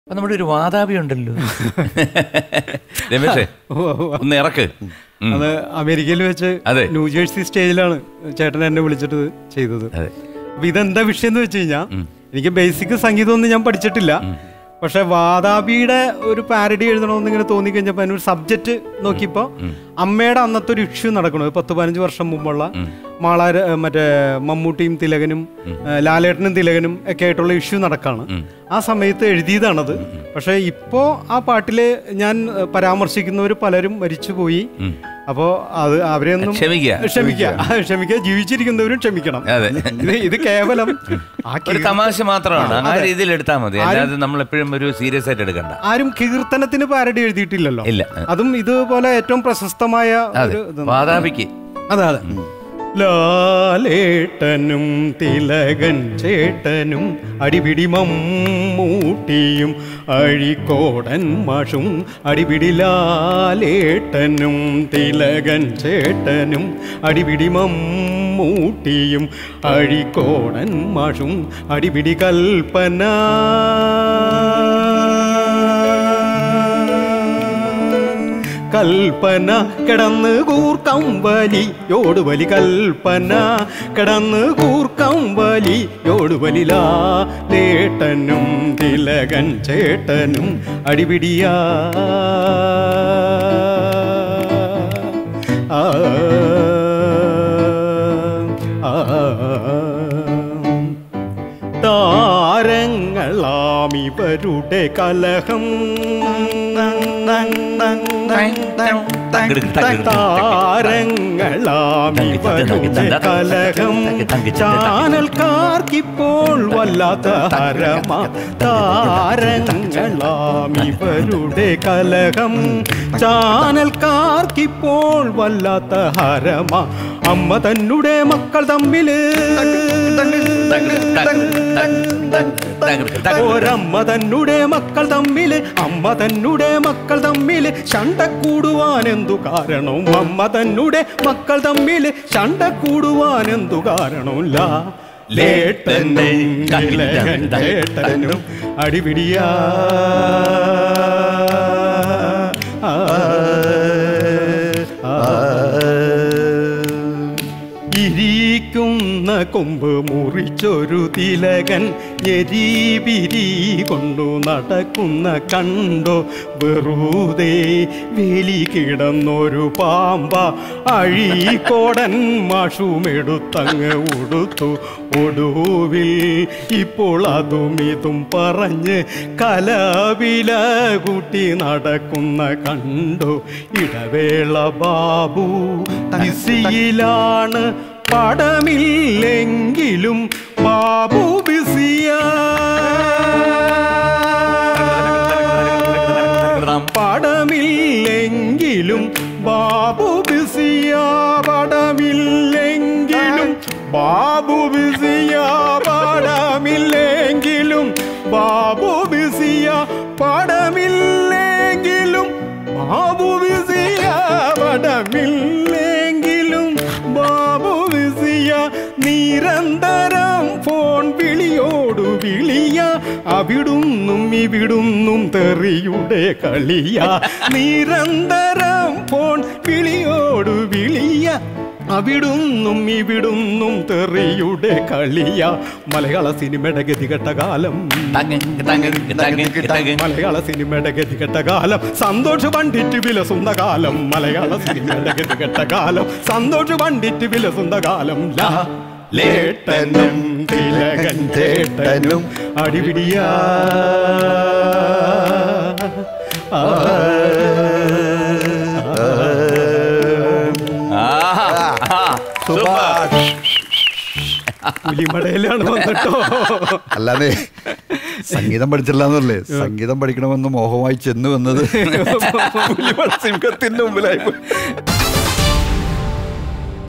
അപ്പൊ നമ്മുടെ ഒരു വാതാപി ഉണ്ടല്ലോ രമേശേ ഒന്ന് ഇറക്ക് ഉം. അത് അമേരിക്കയിൽ വെച്ച് അതെ. ന്യൂജേഴ്സി സ്റ്റേജിലാണ് ചേട്ടൻ എന്നെ വിളിച്ചിട്ട് ചെയ്തത് അതെ അപ്പൊ ഇതെന്താ വിഷയം എന്ന് വെച്ച് കഴിഞ്ഞാൽ എനിക്ക് ബേസിക് സംഗീതമൊന്നും ഞാൻ പഠിച്ചിട്ടില്ല പക്ഷെ വാതാപിയുടെ ഒരു പാരഡി എഴുതണമെന്ന് ഇങ്ങനെ തോന്നിക്കഴിഞ്ഞപ്പോൾ അതിനൊരു സബ്ജക്റ്റ് നോക്കിയപ്പോൾ അമ്മയുടെ അന്നത്തെ ഒരു ഇഷ്യൂ നടക്കണം ഒരു പത്ത് പതിനഞ്ച് വർഷം മുമ്പുള്ള മാളാര മറ്റേ മമ്മൂട്ടിയും തിലകനും ഏഹ്, ലാലേട്ടനും തിലകനും ഒക്കെ ആയിട്ടുള്ള ഇഷ്യൂ നടക്കാണ് ആ സമയത്ത് എഴുതിയതാണത് പക്ഷെ ഇപ്പോ ആ പാട്ടില് ഞാൻ ഏഹ്, പരാമർശിക്കുന്നവർ പലരും മരിച്ചുപോയി അപ്പോ അത് അവരെ ഒന്നും ക്ഷമിക്കുക. ക്ഷമിക്കുക ക്ഷമിക്കുക ജീവിച്ചിരിക്കുന്നവരും ക്ഷമിക്കണം അതെ. ഇത് ഇത് കേവലം ആ ഒരു കീ- തമാശ മാത്രമാണ് ആ അതെ. രീതിയിൽ എടുത്താൽ മതി അല്ലാതെ നമ്മൾ എപ്പോഴും ഒരു സീരിയസ് ആയിട്ട് എടുക്കണ്ട ആരും കീർത്തനത്തിന് പാരഡി എഴുതിയിട്ടില്ലല്ലോ ഇല്ല. അതും ഇതുപോലെ ഏറ്റവും പ്രശസ്തമായ അതെ ഒരു ഇത് വാതാപിക്ക് അതെ അതെ ലാലേട്ടനും തിലകൻ ചേട്ടനും അടിപിടി മമ്മൂട്ടിയും അഴിക്കോടൻ മാഷും അടിപിടി ലാലേട്ടനും തിലകൻ ചേട്ടനും അടിപിടി മമ്മൂട്ടിയും അഴിക്കോടൻ മാഷും അടിപിടി കൽപ്പന കൽപ്പന കിടന്ന് കൂർക്കം വലിയോട് വലി കൽപ്പന കിടന്ന് കൂർക്കം വലിയോട് വലിലേട്ടനും തിലകൻ ചേട്ടനും അടിപിടിയാ ആ ആ താരങ്ങളാമിവരുടെ കലഹം താരങ്ങളാമിവരുടെ കലഹം ചാനൽക്കാർക്കിപ്പോൾ വല്ലാത്ത ഹരമ താരങ്ങളാമിവരുടെ കലഹം ചാനൽക്കാർക്കിപ്പോൾ വല്ലാത്ത ഹരമ അമ്മ തന്നെ മക്കൾ തമ്മില് ഒരമ്മ തന്നെ മക്കൾ തമ്മില് അമ്മ തന്നെ മക്കൾ തമ്മില് ശണ്ട കൂടുവാൻ എന്തു കാരണവും അമ്മ തന്നെ മക്കൾ തമ്മില് ശണ്ട കൂടുവാൻ എന്തു കാരണവും ലാ ലേട്ടനും ഇളയൻ ചേട്ടനും അടിപിടിയാ ആ, ആ, ഇരിക്കുന്ന കൊമ്പ് മുറിച്ചൊരു തിലകൻ എരീപിരി കൊണ്ടു നടക്കുന്ന കണ്ടോ വെറുതെ വേലി കിടന്നൊരു പാമ്പ അഴീക്കോടൻ മാഷുമെടുത്തങ്ങ് ഉടുത്തു ഒടുവിൽ ഇപ്പോൾ അതും ഇതും പറഞ്ഞ് കലവില കൂട്ടി നടക്കുന്ന കണ്ടു ഇടവേള ബാബു ബിസിയിലാണ് പടമില്ലെങ്കിലും ബാബു ബിസിയാ പടമില്ലെങ്കിലും ബാബു ബിസിയാ പടമില്ലെങ്കിലും ബാബു ബിസിയാ പടമില്ലെങ്കിലും ബാബു ബിസിയാ പടമില്ലെങ്കിലും ബാബു ബിസിയാ പടമില്ലെങ്കിലും ബാബു വിസിയ നിരന്തരം ഫോൺ വിളിയോടു വിളിയ അവിടുന്നും ഇവിടുന്നും തെറിയുടെ കളിയ നിരന്തരം ഫോൺ വിളിയോടു വിളിയ അവിടുന്നും ഇവിടുന്നും തെറിയുടെ കളിയ മലയാള സിനിമയുടെ ഗതികെട്ട കാലം മലയാള സിനിമയുടെ ഗതികെട്ട കാലം സന്തോഷ് പണ്ടിറ്റ് വിലസുന്ന കാലം മലയാള സിനിമയുടെ ഗതികെട്ട കാലം സന്തോഷ് പണ്ടിറ്റ് വിലസുന്ന കാലം ലാ ലേട്ടനും തിലകൻ ചേട്ടനും അടിപിടിയാ ആ, സുഭാഷ് പുലിമടയിലാണ് വന്നിട്ടോ അല്ലാതെ സംഗീതം പഠിച്ചില്ല എന്നല്ലേ സംഗീതം പഠിക്കണമെന്ന് മോഹമായി ചെന്നു വന്നത് പുലിമട സിംഹത്തിന്റെ മുമ്പിലായി പോയി